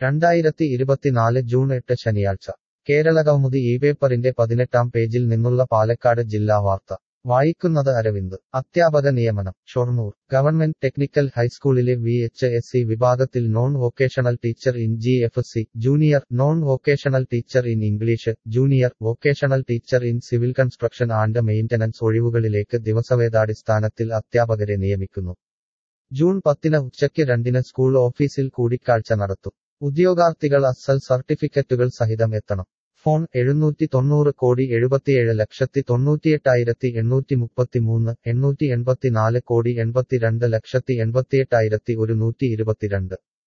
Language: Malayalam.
രണ്ടായിരത്തി ഇരുപത്തിനാല് ജൂൺ എട്ട് ശനിയാഴ്ച കേരളകൗമുദി ഈ പേപ്പറിന്റെ പതിനെട്ടാം പേജിൽ നിന്നുള്ള പാലക്കാട് ജില്ലാ വാർത്ത വായിക്കുന്നത് അരവിന്ദ് അധ്യാപക നിയമനം ഷൊർണൂർ ഗവൺമെന്റ് ടെക്നിക്കൽ ഹൈസ്കൂളിലെ വി എച്ച് എസ് സി വിഭാഗത്തിൽ non vocational teacher in G F C junior non vocational teacher in English junior vocational teacher in civil construction and maintenance ഒഴിവുകളിലേക്ക് ദിവസവേതാടിസ്ഥാനത്തിൽ അധ്യാപകരെ നിയമിക്കുന്നു ജൂൺ പത്തിന് ഉച്ചയ്ക്ക് രണ്ടിന് സ്കൂൾ ഓഫീസിൽ കൂടിക്കാഴ്ച നടത്തും ഉദ്യോഗാർത്ഥികൾ അസൽ സർട്ടിഫിക്കറ്റുകൾ സഹിതം എത്തണം ഫോൺ എഴുന്നൂറ്റി തൊണ്ണൂറ് കോടി എഴുപത്തിയേഴ് ലക്ഷത്തി തൊണ്ണൂറ്റിയെട്ടായിരത്തി എണ്ണൂറ്റി മുപ്പത്തിമൂന്ന് എണ്ണൂറ്റി എൺപത്തിനാല് കോടി എൺപത്തിരണ്ട് ലക്ഷത്തി എൺപത്തിയെട്ടായിരത്തി ഒരുന്നൂറ്റി ഇരുപത്തിരണ്ട്